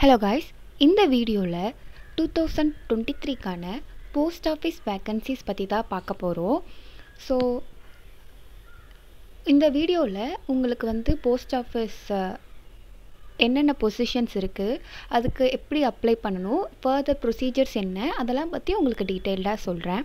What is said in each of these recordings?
hello guys இந்த வீடியோவில் two thousand twenty த்ரீக்கான போஸ்ட் ஆஃபீஸ் வேக்கன்சிஸ் பற்றி தான் பார்க்க போகிறோம் ஸோ இந்த வீடியோவில் உங்களுக்கு வந்து போஸ்ட் ஆஃபீஸ் என்னென்ன பொசிஷன்ஸ் இருக்குது அதுக்கு எப்படி அப்ளை பண்ணணும் ஃபர்தர் ப்ரொசீஜர்ஸ் என்ன அதெல்லாம் பற்றி உங்களுக்கு டீட்டெயில்டாக சொல்கிறேன்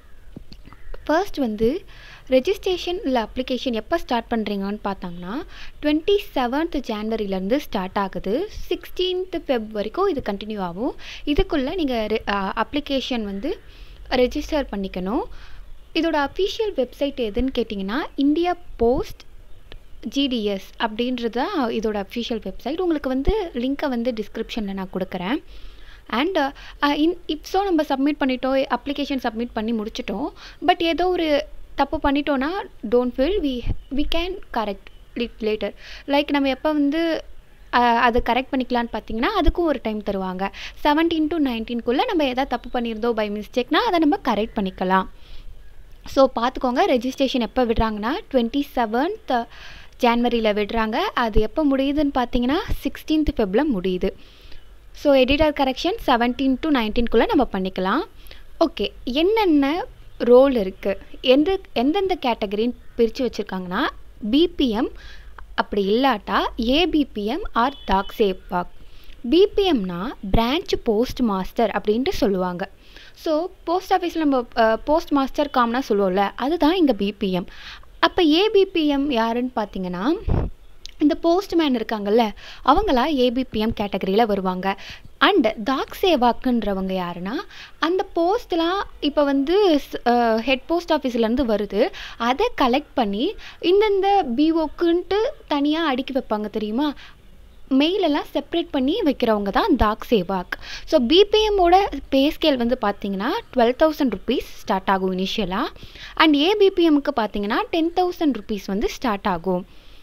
ஃபர்ஸ்ட் வந்து ரெஜிஸ்ட்ரேஷன் இல்லை அப்ளிகேஷன் எப்போ ஸ்டார்ட் பண்ணுறீங்கன்னு பார்த்தாங்கன்னா டுவெண்ட்டி செவன்த் ஜான்வரியிலேருந்து ஸ்டார்ட் ஆகுது சிக்ஸ்டீன்த் ஃபெப் வரைக்கும் இது கண்டினியூ ஆகும் இதுக்குள்ளே நீங்கள் அப்ளிகேஷன் வந்து ரெஜிஸ்டர் பண்ணிக்கணும் இதோட அஃபிஷியல் வெப்சைட் எதுன்னு கேட்டிங்கன்னா இந்தியா போஸ்ட் ஜிடிஎஸ் அப்படின்றது தான் இதோட அஃபிஷியல் வெப்சைட் உங்களுக்கு வந்து லிங்க்கை வந்து டிஸ்கிரிப்ஷனில் நான் கொடுக்குறேன் அண்ட் இன் இப்ஸோ நம்ம சப்மிட் பண்ணிட்டோம் அப்ளிகேஷன் சப்மிட் பண்ணி முடிச்சிட்டோம் பட் ஏதோ ஒரு தப்பு பண்ணிட்டோன்னா don't feel we we can correct it later like நம்ம எப்போ வந்து அதை கரெக்ட் பண்ணிக்கலான்னு பார்த்தீங்கன்னா அதுக்கும் ஒரு டைம் தருவாங்க செவன்டீன் டு நைன்டீன்குள்ளே நம்ம எதாவது தப்பு பண்ணியிருந்தோம் பை மிஸ்டேக்னா அதை நம்ம கரெக்ட் பண்ணிக்கலாம் ஸோ பார்த்துக்கோங்க ரெஜிஸ்ட்ரேஷன் எப்போ விடுறாங்கன்னா டுவெண்ட்டி செவன்த் ஜான்வரியில் விடுறாங்க அது எப்போ முடியுதுன்னு பார்த்தீங்கன்னா சிக்ஸ்டீன்த் ஃபெப்பில் முடியுது so editor correction seventeen to நைன்டீன்குள்ளே நம்ம பண்ணிக்கலாம் ஓகே என்னென்ன ரோல் இருக்குது எந்த எந்தெந்த கேட்டகரின்னு பிரித்து வச்சுருக்காங்கன்னா பிபிஎம் அப்படி இல்லாட்டா ஏபிபிஎம் ஆர் டாக் சேப்பாக் பிபிஎம்னா பிரான்ச் போஸ்ட் மாஸ்டர் அப்படின்ட்டு சொல்லுவாங்க ஸோ போஸ்ட் ஆஃபீஸில் நம்ம போஸ்ட் மாஸ்டர் காமனாக சொல்லுவோம்ல அதுதான் இங்கே பிபிஎம் அப்போ ஏபிபிஎம் யாருன்னு பார்த்தீங்கன்னா இந்த போஸ்ட்மேன் இருக்காங்கல்ல அவங்களா ஏபிபிஎம் கேட்டகரியில் வருவாங்க அண்ட் டாக் சேவாக்குன்றவங்க யாருன்னா அந்த போஸ்ட்லாம் இப்போ வந்து ஹெட் போஸ்ட் ஆஃபீஸ்லேருந்து வருது அதை கலெக்ட் பண்ணி இந்தந்த பிஓக்குன்ட்டு தனியாக அடுக்கி வைப்பாங்க தெரியுமா மெயிலெல்லாம் செப்ரேட் பண்ணி வைக்கிறவங்க தான் டாக் சேவாக் ஸோ பிபிஎம்மோட பே ஸ்கேல் வந்து பார்த்தீங்கன்னா டுவெல் தௌசண்ட் ருபீஸ் ஸ்டார்ட் ஆகும் இனிஷியலாக அண்ட் ஏபிபிஎம்க்கு பார்த்தீங்கன்னா டென் தௌசண்ட் ருபீஸ் வந்து ஸ்டார்ட் ஆகும்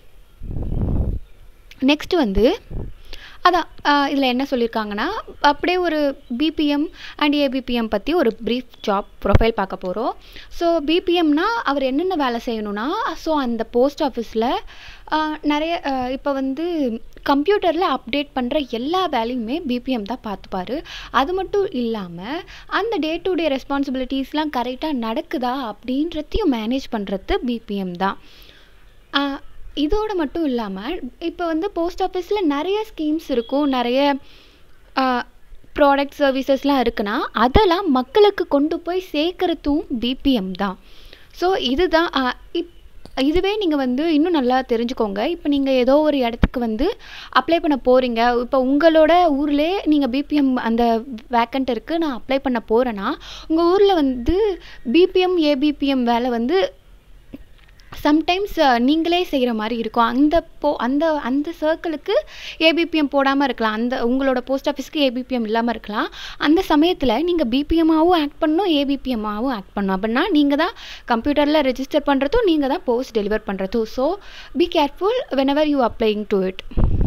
நெக்ஸ்ட் வந்து அதான் இதில் என்ன சொல்லியிருக்காங்கன்னா அப்படியே ஒரு பிபிஎம் அண்ட் ஏபிபிஎம் பற்றி ஒரு ப்ரீஃப் ஜாப் ப்ரொஃபைல் பார்க்க போகிறோம் ஸோ பிபிஎம்னா அவர் என்னென்ன வேலை செய்யணும்னா ஸோ அந்த போஸ்ட் ஆஃபீஸில் நிறைய இப்போ வந்து கம்ப்யூட்டரில் அப்டேட் பண்ணுற எல்லா வேலையுமே பிபிஎம் தான் பார்த்துப்பாரு அது மட்டும் இல்லாமல் அந்த டே டு டே ரெஸ்பான்சிபிலிட்டிஸ்லாம் கரெக்டாக நடக்குதா அப்படின்றதையும் மேனேஜ் பண்ணுறது பிபிஎம் தான் இதோடு மட்டும் இல்லாமல் இப்போ வந்து போஸ்ட் ஆஃபீஸில் நிறைய ஸ்கீம்ஸ் இருக்கும் நிறைய ப்ராடக்ட் சர்வீசஸ்லாம் இருக்குன்னா அதெல்லாம் மக்களுக்கு கொண்டு போய் சேர்க்குறதும் பிபிஎம் தான் ஸோ இதுதான் இப் இதுவே நீங்கள் வந்து இன்னும் நல்லா தெரிஞ்சுக்கோங்க இப்போ நீங்கள் ஏதோ ஒரு இடத்துக்கு வந்து அப்ளை பண்ண போகிறீங்க இப்போ உங்களோட ஊர்லேயே நீங்கள் பிபிஎம் அந்த வேக்கண்ட் இருக்குது நான் அப்ளை பண்ண போகிறேன்னா உங்கள் ஊரில் வந்து பிபிஎம் ஏபிபிஎம் வேலை வந்து சம்டைம்ஸ் நீங்களே செய்கிற மாதிரி இருக்கும் அந்த போ அந்த அந்த சர்க்கிளுக்கு ஏபிபிஎம் போடாமல் இருக்கலாம் அந்த உங்களோட போஸ்ட் ஆஃபீஸ்க்கு ஏபிபிஎம் இல்லாமல் இருக்கலாம் அந்த சமயத்தில் நீங்கள் பிபிஎம்மாகவும் ஆக்ட் பண்ணணும் ஏபிபிஎம்மாகவும் ஆக்ட் பண்ணணும் அப்படின்னா நீங்கள் தான் கம்ப்யூட்டரில் ரெஜிஸ்டர் பண்ணுறதும் நீங்கள் தான் போஸ்ட் டெலிவர் பண்ணுறதும் so be careful whenever you applying to it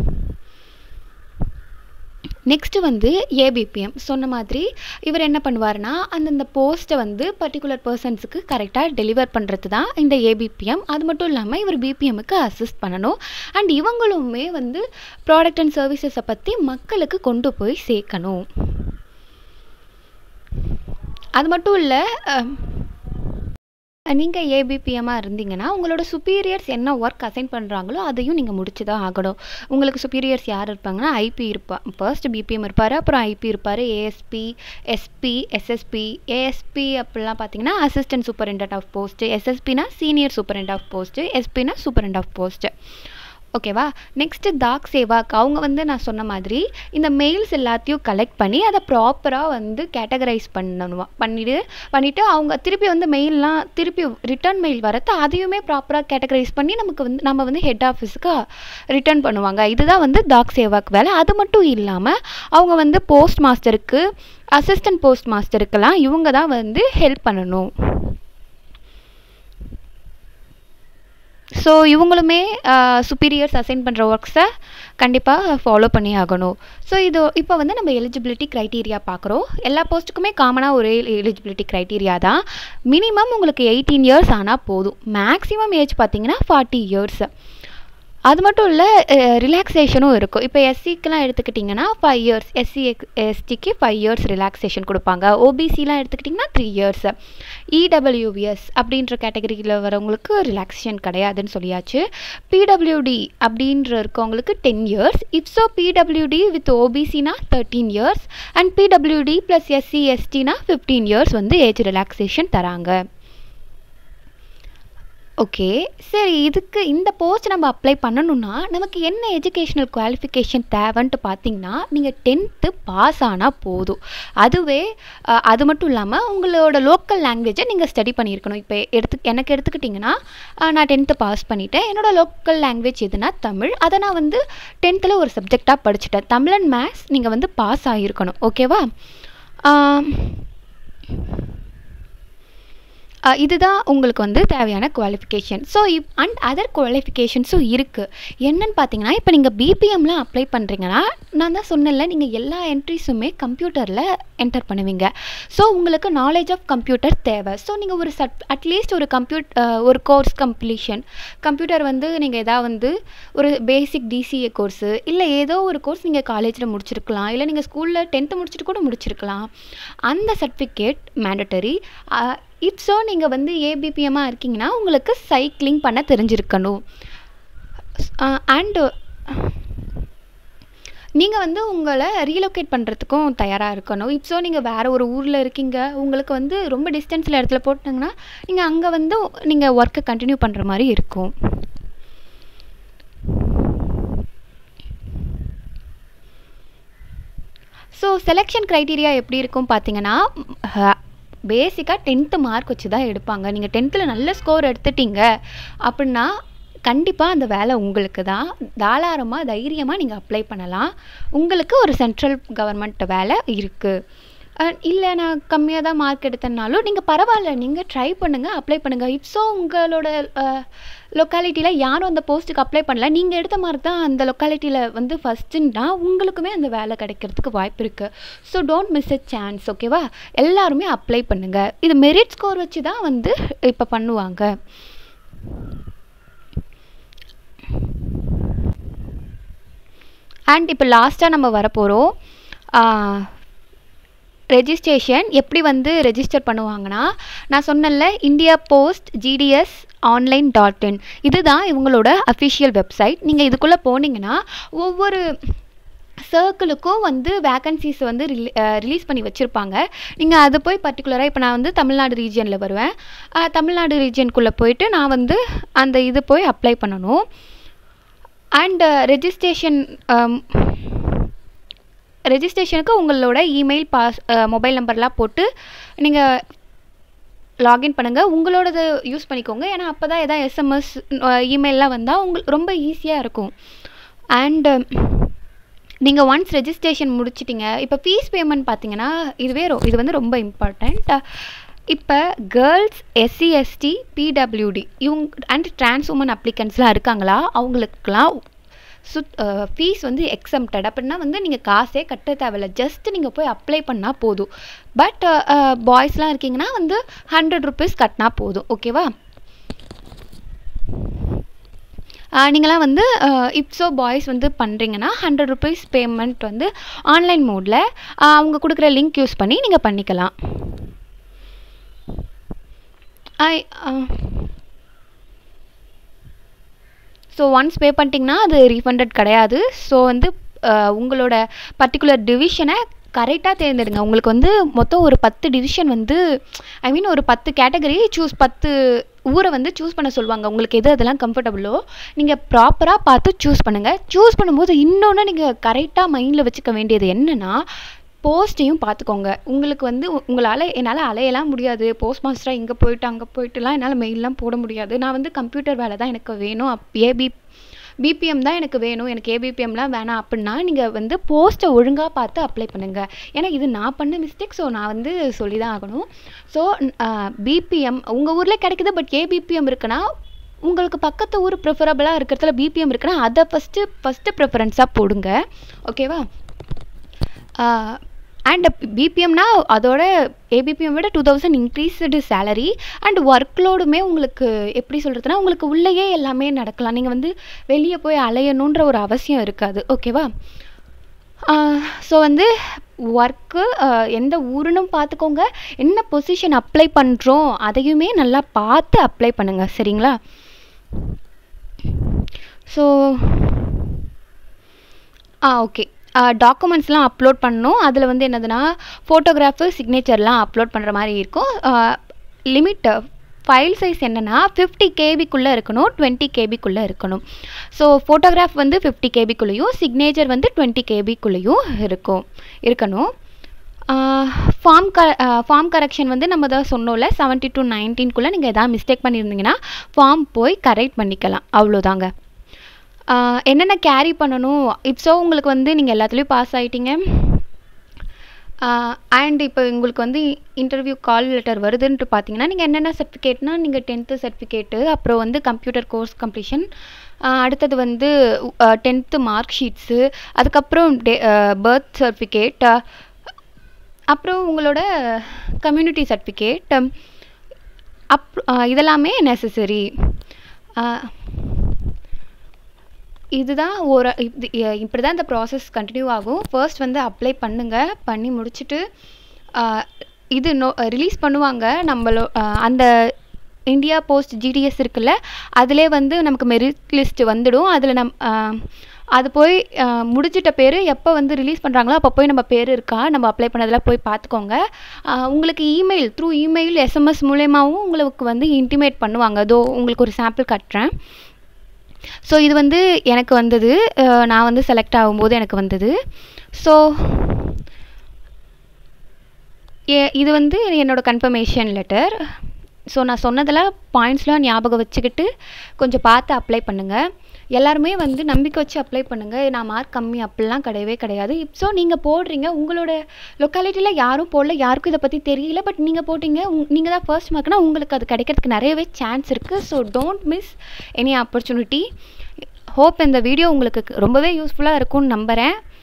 next வந்து ஏபிபிஎம் சொன்ன மாதிரி இவர் என்ன பண்ணுவார்னா அந்தந்த போஸ்ட்டை வந்து பர்டிகுலர் பர்சன்ஸுக்கு கரெக்டாக டெலிவர் பண்ணுறது தான் இந்த ஏபிபிஎம் அது மட்டும் இல்லாமல் இவர் பிபிஎம்முக்கு அசிஸ்ட் பண்ணணும் அண்ட் இவங்களுமே வந்து ப்ராடக்ட் அண்ட் சர்வீசஸை பற்றி மக்களுக்கு கொண்டு போய் சேர்க்கணும் அது மட்டும் இல்லை நீங்கள் ஏபிபிஎம்மாக இருந்தீங்கன்னா உங்களோட சுப்பீரியர்ஸ் என்ன ஒர்க் அசைன் பண்ணுறாங்களோ அதையும் நீங்கள் முடிச்சு தான் ஆகணும் உங்களுக்கு சுப்பீரியர்ஸ் யார் இருப்பாங்கன்னா ஐபி இருப்பா ஃபர்ஸ்ட் பிபிஎம் இருப்பார் அப்புறம் ஐபி இருப்பார் ஏஎஸ்பி எஸ்பி எஸ்எஸ்பி ஏஎஸ்பி அப்படிலாம் பார்த்தீங்கன்னா அசிஸ்டன்ட் சூப்பரிண்டென்ட் ஆஃப் போஸ்ட்டு எஸ்எஸ்பினா சீனியர் சூப்பரிண்ட் ஆஃப் போஸ்ட்டு எஸ்பினா சூப்பரிண்ட் ஆஃப் போஸ்ட்டு ஓகேவா நெக்ஸ்ட்டு டாக் சேவாக் அவங்க வந்து நான் சொன்ன மாதிரி இந்த மெயில்ஸ் எல்லாத்தையும் கலெக்ட் பண்ணி அதை ப்ராப்பராக வந்து கேட்டகரைஸ் பண்ணணும் பண்ணிவிட்டு பண்ணிவிட்டு அவங்க திருப்பி வந்து மெயிலெலாம் திருப்பி ரிட்டர்ன் மெயில் வரது அதையுமே ப்ராப்பராக கேட்டகரைஸ் பண்ணி நமக்கு வந்து நம்ம வந்து ஹெட் ஆஃபீஸுக்கு ரிட்டர்ன் பண்ணுவாங்க இதுதான் வந்து டாக் சேவாக் வேலை அது மட்டும் இல்லாமல் அவங்க வந்து போஸ்ட் மாஸ்டருக்கு அசிஸ்டன்ட் போஸ்ட் மாஸ்டருக்கெல்லாம் இவங்க தான் வந்து ஹெல்ப் பண்ணணும் ஸோ இவங்களுமே சுப்பீரியர்ஸ் அசைன் பண்ணுற ஒர்க்ஸை கண்டிப்பாக ஃபாலோ பண்ணி ஆகணும் ஸோ இது இப்போ வந்து நம்ம எலிஜிபிலிட்டி க்ரைட்டீரியா பார்க்குறோம் எல்லா போஸ்ட்டுக்குமே காமனாக ஒரே எலிஜிபிலிட்டி க்ரைட்டீரியா தான் மினிமம் உங்களுக்கு எயிட்டீன் இயர்ஸ் ஆனால் போதும் மேக்ஸிமம் ஏஜ் பார்த்தீங்கன்னா ஃபார்ட்டி இயர்ஸ் அது மட்டும் இல்லை ரிலாக்ஸேஷனும் இருக்கும் இப்போ எஸ்சிக்கெலாம் எடுத்துக்கிட்டிங்கன்னா ஃபைவ் இயர்ஸ் எஸ்சி எஸ்டிக்கு ஃபைவ் இயர்ஸ் ரிலாக்ஸேஷன் கொடுப்பாங்க ஓபிசிலாம் எடுத்துக்கிட்டிங்கன்னா த்ரீ இயர்ஸ் இடபிள்யூஎஸ் அப்படின்ற கேட்டகரியில் வரவங்களுக்கு ரிலாக்ஸேஷன் கிடையாதுன்னு சொல்லியாச்சு பிடபிள்யூடி அப்படின்ற இருக்கவங்களுக்கு ten years if so PWD with ஓபிசினா thirteen years and PWD plus SC எஸ்டினா ஃபிஃப்டீன் இயர்ஸ் வந்து ஏஜ் ரிலாக்ஸேஷன் தராங்க ஓகே சரி இதுக்கு இந்த போஸ்ட் நம்ம அப்ளை பண்ணணும்னா நமக்கு என்ன எஜுகேஷ்னல் குவாலிஃபிகேஷன் தேவைன்ட்டு பார்த்தீங்கன்னா நீங்கள் டென்த்து பாஸ் ஆனால் போதும் அதுவே அஹ், அது மட்டும் இல்லாமல் உங்களோட லோக்கல் லாங்குவேஜை நீங்கள் ஸ்டடி பண்ணியிருக்கணும் இப்போ எடுத்து எனக்கு எடுத்துக்கிட்டிங்கன்னா அஹ், நான் டென்த்து பாஸ் பண்ணிட்டேன் என்னோட லோக்கல் லாங்குவேஜ் எதுனா தமிழ் அதை நான் வந்து டென்த்தில் ஒரு சப்ஜெக்டாக படிச்சுட்டேன் தமிழ் அண்ட் மேத்ஸ் நீங்கள் வந்து பாஸ் ஆகியிருக்கணும் ஓகேவா ஆம், அஹ் இதுதான் உங்களுக்கு வந்து தேவையான qualification so if and other குவாலிஃபிகேஷன்ஸும் இருக்குது என்னன்னு பார்த்தீங்கன்னா இப்போ நீங்கள் பிபிஎம்லாம் அப்ளை பண்ணுறீங்கன்னா நான் தான் சொன்னேன்ல நீங்கள் எல்லா என்ட்ரிஸுமே கம்ப்யூட்டரில் என்டர் பண்ணுவீங்க ஸோ உங்களுக்கு நாலேஜ் ஆஃப் கம்ப்யூட்டர் தேவை ஸோ நீங்கள் ஒரு சட் அட்லீஸ்ட் ஒரு கம்ப்யூட் ஒரு கோர்ஸ் கம்ப்ளீஷன் கம்ப்யூட்டர் வந்து நீங்கள் எதாவது வந்து ஒரு பேசிக் டிசிஏ கோர்ஸு இல்லை ஏதோ ஒரு கோர்ஸ் நீங்கள் காலேஜில் முடிச்சிருக்கலாம் இல்லை நீங்கள் ஸ்கூலில் டென்த்து முடிச்சுட்டு கூட முடிச்சிருக்கலாம் அந்த சர்டிஃபிகேட் மேண்டட்டரி இட்ஸோ நீங்கள் வந்து ஏபிபிஎம்மாக இருக்கீங்கன்னா உங்களுக்கு சைக்கிளிங் பண்ண தெரிஞ்சிருக்கணும் அண்டு நீங்கள் வந்து உங்களை ரீலோகேட் பண்ணுறதுக்கும் தயாராக இருக்கணும் இட்ஸோ நீங்கள் வேறு ஒரு ஊரில் இருக்கீங்க உங்களுக்கு வந்து ரொம்ப டிஸ்டன்ஸில் இடத்துல போட்டாங்கன்னா நீங்கள் அங்கே வந்து நீங்கள் ஒர்க்கை கண்டினியூ பண்ணுற மாதிரி இருக்கும் ஸோ செலெக்ஷன் க்ரைட்டீரியா எப்படி இருக்கும் பார்த்தீங்கன்னா பேசிக்காக டென்த்து மார்க் வச்சு தான் எடுப்பாங்க நீங்கள் டென்த்தில் நல்ல ஸ்கோர் எடுத்துட்டீங்க அப்படின்னா கண்டிப்பாக அந்த வேலை உங்களுக்கு தான் தாராளமாக தைரியமாக நீங்கள் அப்ளை பண்ணலாம் உங்களுக்கு ஒரு சென்ட்ரல் கவர்மெண்ட் வேலை இருக்குது இல்லை நான் கம்மியாக தான் மார்க் எடுத்தேன்னாலும் நீங்கள் பரவாயில்ல நீங்கள் ட்ரை பண்ணுங்கள் அப்ளை பண்ணுங்கள் இப்ஸோ உங்களோட லொக்காலிட்டியில் யாரும் அந்த போஸ்ட்டுக்கு அப்ளை பண்ணல நீங்கள் எடுத்த மார்க் தான் அந்த லொக்காலிட்டியில் வந்து ஃபஸ்ட்டுன்னா உங்களுக்குமே அந்த வேலை கிடைக்கிறதுக்கு வாய்ப்பு இருக்குது so don't miss a chance ஓகேவா எல்லாருமே அப்ளை பண்ணுங்கள் இது மெரிட் ஸ்கோர் வச்சு தான் வந்து இப்போ பண்ணுவாங்க அண்ட் இப்போ லாஸ்ட்டாக நம்ம வரப்போகிறோம் ரெஜிஸ்ட்ரேஷன் எப்படி வந்து ரெஜிஸ்டர் பண்ணுவாங்கன்னா நான் சொன்னேன்ல India post GDS online dot in இதுதான் இவங்களோட அஃபிஷியல் வெப்சைட் நீங்கள் இதுக்குள்ளே போனீங்கன்னா ஒவ்வொரு சர்க்கிளுக்கும் வந்து வேக்கன்சிஸ் வந்து ரிலீ ரிலீஸ் பண்ணி வச்சுருப்பாங்க நீங்கள் அது போய் பர்டிகுலராக இப்போ நான் வந்து தமிழ்நாடு ரீஜியனில் வருவேன் அஹ், தமிழ்நாடு ரீஜியனுக்குள்ளே போயிட்டு நான் வந்து அந்த இது போய் அப்ளை பண்ணணும் அண்ட் ரெஜிஸ்ட்ரேஷன் ரெஜிஸ்ட்ரேஷனுக்கு உங்களோட இமெயில் பாஸ் மொபைல் நம்பர்லாம் போட்டு நீங்கள் லாகின் பண்ணுங்கள் உங்களோடது யூஸ் பண்ணிக்கோங்க ஏன்னா அப்போ தான் எதாவது எஸ்எம்எஸ் இமெயிலெலாம் வந்தால் உங்களுக்கு ரொம்ப ஈஸியாக இருக்கும் அண்டு நீங்கள் ஒன்ஸ் ரெஜிஸ்ட்ரேஷன் முடிச்சிட்டிங்க இப்போ ஃபீஸ் பேமெண்ட் பார்த்தீங்கன்னா இதுவே ரொ இது வந்து ரொம்ப இம்பார்ட்டண்ட் இப்போ கேர்ள்ஸ் எஸ்சி எஸ்டி பிடபிள்யூடி இவங்க அண்ட் டிரான்ஸ் உமன் அப்ளிகன்ஸ்லாம் இருக்காங்களா அவங்களுக்குலாம் சுத் ஃபீஸ் வந்து எக்ஸம்டட் அப்படின்னா வந்து நீங்கள் காசே கட்ட தேவையில்ல ஜஸ்ட் நீங்கள் போய் அப்ளை பண்ணால் போதும் பட் பாய்ஸ்லாம் இருக்கீங்கன்னா வந்து ஹண்ட்ரட் ருபீஸ் கட்டினா போதும் ஓகேவா நீங்களாம் வந்து இப்ஸோ பாய்ஸ் வந்து பண்ணுறீங்கன்னா ஹண்ட்ரட் ருபீஸ் பேமெண்ட் வந்து ஆன்லைன் மோடில் அவங்க கொடுக்குற லிங்க் யூஸ் பண்ணி நீங்கள் பண்ணிக்கலாம் ஐ ஸோ ஒன்ஸ் பே பண்ணிட்டீங்கன்னா அது ரீஃபண்டட் கிடையாது ஸோ வந்து அஹ், உங்களோட பர்டிகுலர் டிவிஷனை கரெக்டாக தேர்ந்தெடுங்க உங்களுக்கு வந்து மொத்தம் ஒரு பத்து டிவிஷன் வந்து ஐ மீன் ஒரு பத்து கேட்டகரி சூஸ் பத்து ஊரை வந்து சூஸ் பண்ண சொல்லுவாங்க உங்களுக்கு எது அதெல்லாம் கம்ஃபர்டபுளோ நீங்கள் ப்ராப்பராக பார்த்து சூஸ் பண்ணுங்கள் சூஸ் பண்ணும்போது இன்னொன்று நீங்கள் கரெக்டாக மைண்டில் வச்சுக்க வேண்டியது என்னென்னா போஸ்ட்டையும் பார்த்துக்கோங்க உங்களுக்கு வந்து உங்களால் என்னால் அலையலாம் முடியாது போஸ்ட் மாஸ்டராக இங்கே போயிட்டு அங்கே போயிட்டுலாம் என்னால் மெயிலெலாம் போட முடியாது நான் வந்து கம்ப்யூட்டர் வேலை தான் எனக்கு வேணும் அப் ஏபி பிபிஎம் தான் எனக்கு வேணும் எனக்கு ஏபிபிஎம்லாம் வேணாம் அப்படின்னா நீங்கள் வந்து போஸ்ட்டை ஒழுங்காக பார்த்து அப்ளை பண்ணுங்கள் ஏன்னா இது நான் பண்ண மிஸ்டேக் ஸோ நான் வந்து சொல்லி தான் ஆகணும் ஸோ பிபிஎம் உங்கள் ஊரில் கிடைக்குது பட் ஏபிபிஎம் இருக்குன்னா உங்களுக்கு பக்கத்து ஊர் ப்ரிஃபரபிளாக இருக்கிறதுல பிபிஎம் இருக்குன்னா அதை ஃபஸ்ட்டு ஃபஸ்ட்டு ப்ரிஃபரன்ஸாக போடுங்க ஓகேவா அண்ட் பிபிஎம்னா அதோட ஏபிபிஎம் விட two thousand increased salary and work லோடுமே உங்களுக்கு எப்படி சொல்கிறதுனா உங்களுக்கு உள்ளேயே எல்லாமே நடக்கலாம் நீங்கள் வந்து வெளியே போய் அலையணுன்ற ஒரு அவசியம் இருக்காது ஓகேவா ஸோ வந்து ஒர்க்கு எந்த ஊருன்னு பார்த்துக்கோங்க என்ன பொசிஷன் அப்ளை பண்ணுறோம் அதையுமே நல்லா பார்த்து அப்ளை பண்ணுங்கள் சரிங்களா ஸோ ஆ ஓகே டாக்குமெண்ட்ஸ்லாம் அப்லோட் பண்ணணும் அதில் வந்து என்னதுன்னா ஃபோட்டோகிராஃபு சிக்னேச்சர்லாம் அப்லோட் பண்ணுற மாதிரி இருக்கும் லிமிட் ஃபைல் சைஸ் என்னென்னா ஃபிஃப்டி கேபிக்குள்ளே இருக்கணும் டுவெண்ட்டி கேபிக்குள்ளே இருக்கணும் ஸோ ஃபோட்டோகிராஃப் வந்து ஃபிஃப்டி கேபிக்குள்ளேயும் சிக்னேச்சர் வந்து டுவெண்ட்டி கேபிக்குள்ளேயும் இருக்கும் இருக்கணும் ஃபார்ம் க ஃபார்ம் கரெக்ஷன் வந்து நம்ம தான் சொன்னோம்ல செவன்ட்டி டு நைன்டீன்குள்ளே நீங்கள் எதாவது மிஸ்டேக் பண்ணியிருந்தீங்கன்னா ஃபார்ம் போய் கரெக்ட் பண்ணிக்கலாம் அவ்வளோதாங்க என்னென்ன கேரி பண்ணணும் இட்ஸோ உங்களுக்கு வந்து நீங்கள் எல்லாத்துலேயும் பாஸ் ஆகிட்டீங்க அண்ட் இப்போ உங்களுக்கு வந்து இன்டர்வியூ கால் லெட்டர் வருதுன்ட்டு பார்த்தீங்கன்னா நீங்கள் என்னென்ன சர்டிஃபிகேட்னால் நீங்கள் டென்த்து சர்டிஃபிகேட்டு அப்புறம் வந்து கம்ப்யூட்டர் கோர்ஸ் கம்ப்ளீஷன் அடுத்தது வந்து டென்த்து மார்க் ஷீட்ஸு அதுக்கப்புறம் டே பர்த் சர்டிஃபிகேட் அப்புறம் உங்களோட கம்யூனிட்டி சர்டிஃபிகேட் அப் இதெல்லாமே நெசசரி இதுதான் ஒரு இது இப்படி தான் இந்த ப்ராசஸ் கண்டினியூ ஆகும் ஃபர்ஸ்ட் வந்து அப்ளை பண்ணுங்கள் பண்ணி முடிச்சுட்டு இது நோ ரிலீஸ் பண்ணுவாங்க நம்மளோ அந்த இந்தியா போஸ்ட் ஜிடிஎஸ் இருக்குல்ல அதிலே வந்து நமக்கு மெரிட் லிஸ்ட் வந்துடும் அதில் நம் அது போய் முடிச்சிட்ட பேர் எப்போ வந்து ரிலீஸ் பண்ணுறாங்களோ அப்போ போய் நம்ம பேர் இருக்கா நம்ம அப்ளை பண்ணதில் போய் பார்த்துக்கோங்க உங்களுக்கு இமெயில் த்ரூ இமெயில் எஸ்எம்எஸ் மூலயமாவும் உங்களுக்கு வந்து இன்டிமேட் பண்ணுவாங்க அதோ உங்களுக்கு ஒரு சாம்பிள் கட்டுறேன் ஸோ இது வந்து எனக்கு வந்தது நான் வந்து செலக்ட் ஆகும்போது எனக்கு வந்தது ஸோ ஏ இது வந்து என்னோடய கன்ஃபர்மேஷன் லெட்டர் ஸோ நான் சொன்னதில் பாயிண்ட்ஸ்லாம் ஞாபகம் வச்சுக்கிட்டு கொஞ்சம் பார்த்து அப்ளை பண்ணுங்கள் எல்லாருமே வந்து நம்பிக்கை வச்சு அப்ளை பண்ணுங்கள் நான் மார்க் கம்மி அப்படிலாம் கிடையவே கிடையாது ஸோ நீங்கள் போடுறீங்க உங்களோட லொக்காலிட்டியில் யாரும் போடல யாருக்கும் இதை பற்றி தெரியல பட் நீங்கள் போட்டிங்க நீங்கள் தான் ஃபர்ஸ்ட் மார்க்னா உங்களுக்கு அது கிடைக்கிறதுக்கு நிறையவே சான்ஸ் இருக்குது so don't miss any opportunity hope இந்த வீடியோ உங்களுக்கு ரொம்பவே யூஸ்ஃபுல்லாக இருக்கும்னு நம்புகிறேன்